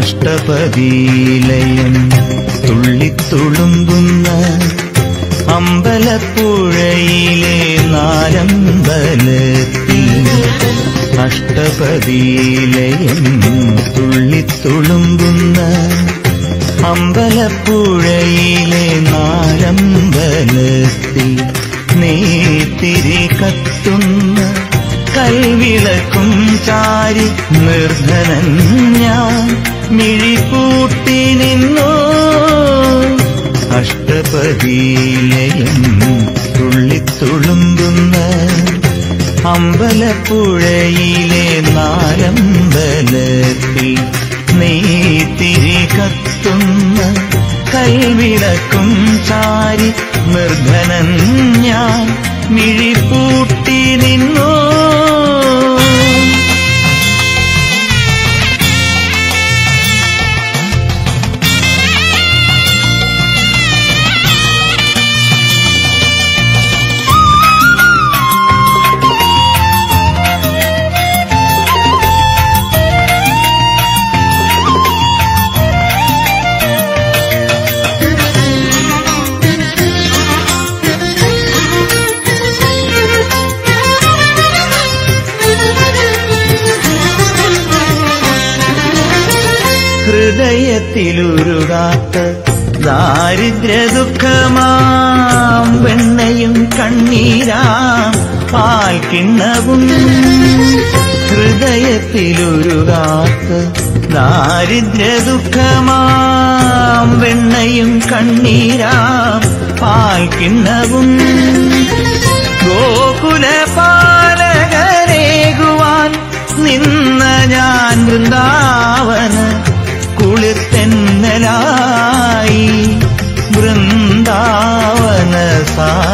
അഷ്ടപതിയിലയം തുള്ളിത്തുളുമ്പുന്ന അമ്പലപ്പുഴയിലെ നാലമ്പലത്തിൽ അഷ്ടപതിയിലയം തുള്ളിത്തുളുമ്പുന്ന അമ്പലപ്പുഴയിലെ നാലമ്പലത്തിൽ നീത്തിരി കത്തുന്ന കൽവിളക്കും ചാരി നിർധനൻ ഞാൻ മിഴിപൂട്ടി നിന്നു അഷ്ടപതിയിലയം തുള്ളിത്തുളുമ്പുന്ന അമ്പലപ്പുഴയിലെ നാലമ്പലത്തിൽ നീത്തിരി കത്തുന്ന കൈവിളക്കും ചാരി നിർധനൻ ഞാൻ മിഴിപൂട്ടി നിന്നു ഹൃദയത്തിലുരുകാത്ത ദാരിദ്ര്യ ദുഃഖമാം വെണ്ണയും കണ്ണീരാം പാൽക്കിണ്ണവും ഹൃദയത്തിലുരുകാത്ത ദാരിദ്ര്യ ദുഃഖമാം വെണ്ണയും കണ്ണീരാം പാൽക്കിണ്ണവും ഗോകുല പാലകരേകുവാൻ നിന്ന ഞാൻ വൃന്ദാവന കുളിർത്തെന്നലായി വൃന്ദാവന സാ